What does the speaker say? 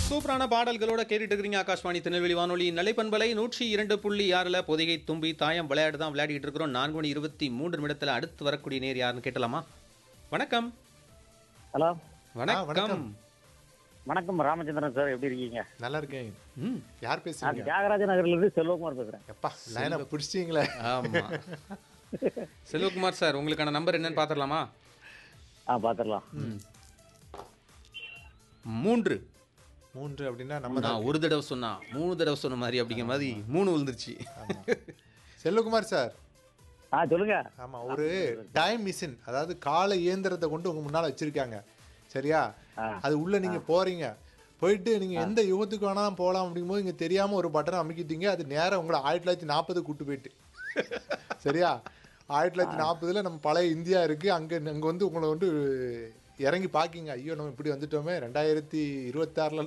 சூப்பரான பாடல்களோட கேட்டுட்டு இருக்கிறீங்க ஆகாஷ்வாணி திருநெல்வேலி வானொலி நிலைப்பண்பலை நூற்றி இரண்டு புள்ளி ஆறில் பொதிகை தும்பி தாயம் விளையாட்டு தான் விளையாடிட்டு இருக்கிறோம் நான்கு மணி இருபத்தி மூன்று நிமிடத்தில் அடுத்து வரக்கூடிய நேர் யாருன்னு கேட்டலாமா வணக்கம் ஹலோ வணக்கம் வணக்கம். வணக்கம் ராமச்சந்திரன் சார் எப்படி இருக்கீங்க நல்லா இருக்கேன் ம் யார் நான் பேசுறீங்க தியாகராஜ நகர்ல இருந்து செல்வகுமார் பேசுறேன் எப்பா லைனை பிடிச்சிங்களே ஆமா செல்வகுமார் சார் உங்களுக்கான நம்பர் என்னன்னு பார்த்துடலாமா ஆ பாத்துடலாம் மூன்று மூன்று அப்படின்னா நம்ம தான் நான் ஒரு தடவை சொன்னா மூணு தடவை சொன்ன மாதிரி அப்படிங்கிற மாதிரி மூணு விழுந்துருச்சு செல்வகுமார் சார் ஆ சொல்லுங்க ஆமா ஒரு டைம் மிஷின் அதாவது கால இயந்திரத்தை கொண்டு உங்க முன்னால வச்சிருக்காங்க சரியா ஆ. அது உள்ள நீங்க போறீங்க போயிட்டு நீங்க எந்த யுகத்துக்கு வேணாலும் போகலாம் அப்படிங்கும்போது இங்க தெரியாம ஒரு பட்டனை அமைக்கிட்டீங்க அது நேரா உங்களை ஆயிரத்தி தொள்ளாயிரத்தி நாற்பது கூட்டு போயிட்டு சரியா ஆயிரத்தி தொள்ளாயிரத்தி நாற்பதுல நம்ம பழைய இந்தியா இருக்கு அங்க அங்க வந்து உங்களை வந்து இறங்கி பாக்கிங்க ஐயோ நம்ம இப்படி வந்துட்டோமே ரெண்டாயிரத்தி இருபத்தாறுல